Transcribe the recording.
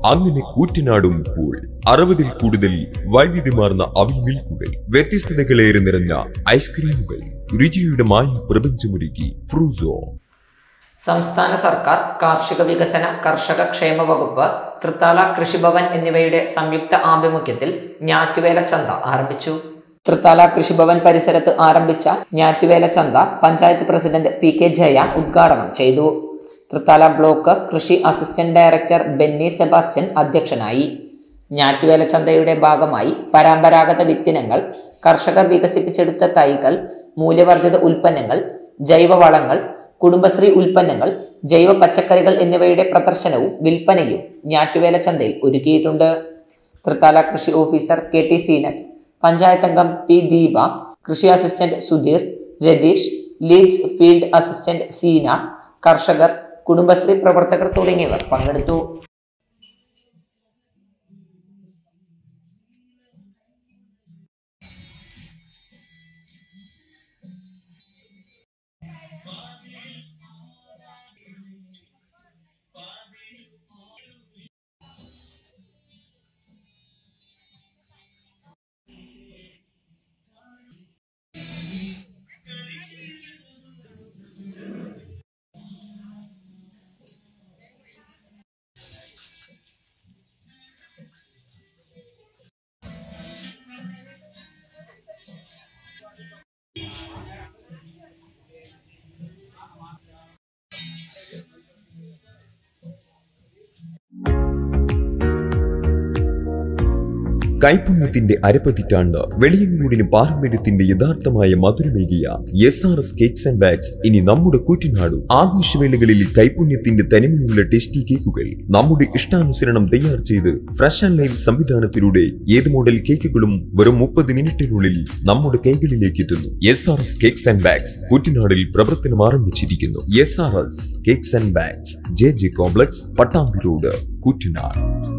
അങ്ങനെ കൂറ്റനാടും കൂൾ അറുപതിൽ കൂടുതൽ വൈവിധ്യമാർന്ന അവിൽ മിൽക്കുകൾ വ്യത്യസ്തതകളേറെ നിറഞ്ഞ ഐസ്ക്രീമുകൾ രുചിയുടെ മായ പ്രപഞ്ചമൊരുക്കി ഫ്രൂസോ സംസ്ഥാന സർക്കാർ കാർഷിക വികസന കർഷക ക്ഷേമ വകുപ്പ് തൃത്താല കൃഷിഭവൻ എന്നിവയുടെ സംയുക്ത ആഭിമുഖ്യത്തിൽ ഞാറ്റുവേല ചന്ത ആരംഭിച്ചു തൃത്താല കൃഷിഭവൻ പരിസരത്ത് ആരംഭിച്ച ഞാറ്റുവേല ചന്ത panchayat president P K Jaya ഉദ്ഘാടനം ചെയ്തു തൃത്താല ബ്ലോക്ക് കൃഷി അസിസ്റ്റന്റ് ഡയറക്ടർ ബെന്നി സെബാസ്റ്റ്യൻ അധ്യക്ഷനായി ഞാറ്റുവേല ചന്തയുടെ ഭാഗമായി പരമ്പരാഗത വിത്തിനങ്ങൾ കർഷകർ വികസിപ്പിച്ചെടുത്ത തൈകൾ മൂല്യവർദ്ധിത ഉൽപ്പന്നങ്ങൾ ജൈവവളങ്ങൾ കുടുംബശ്രീ ഉൽപ്പന്നങ്ങൾ ജൈവ പച്ചക്കറികൾ എന്നിവയുടെ പ്രദർശനവും വിൽപ്പനയും ഞാറ്റുവേല ചന്തയിൽ ഒരുക്കിയിട്ടുണ്ട് തൃത്താല കൃഷി officer K T Seenath panchayat അംഗം പി ദീപ കൃഷി അസിസ്റ്റന്റ് സുധീർ രതീഷ് ലീഡ്സ് ഫീൽഡ് അസിസ്റ്റന്റ് സീന കർഷകർ കുടുംബശ്രീ പ്രവർത്തകർ തുടങ്ങിയവർ പങ്കെടുത്തു കൈപ്പുണ്യത്തിന്റെ അരപ്പതിറ്റാണ്ട് വെളിയങ്കോടിന് പാരമ്പര്യത്തിന്റെ യഥാർത്ഥമായ മധുരമേകിയ S R S cakes and bags ഇനി നമ്മുടെ കൂറ്റിനാടും ആഘോഷവേളകളിൽ കൈപുണ്യത്തിന്റെ തനിമയുള്ള ടേസ്റ്റി കേക്കുകൾ നമ്മുടെ ഇഷ്ടാനുസരണം തയ്യാർ ചെയ്ത് ഫ്രഷ് ആൻഡ് ലൈവ് സംവിധാനത്തിലൂടെ ഏത് മോഡൽ കേക്കുകളും വെറും മുപ്പത് മിനിറ്റിനുള്ളിൽ നമ്മുടെ കൈകളിലേക്ക് എത്തുന്നു S R S cakes and bags കൂറ്റിനാടിൽ പ്രവർത്തനം ആരംഭിച്ചിരിക്കുന്നു S R S cakes and bags J J complex Pattambi road കൂറ്റിനാട്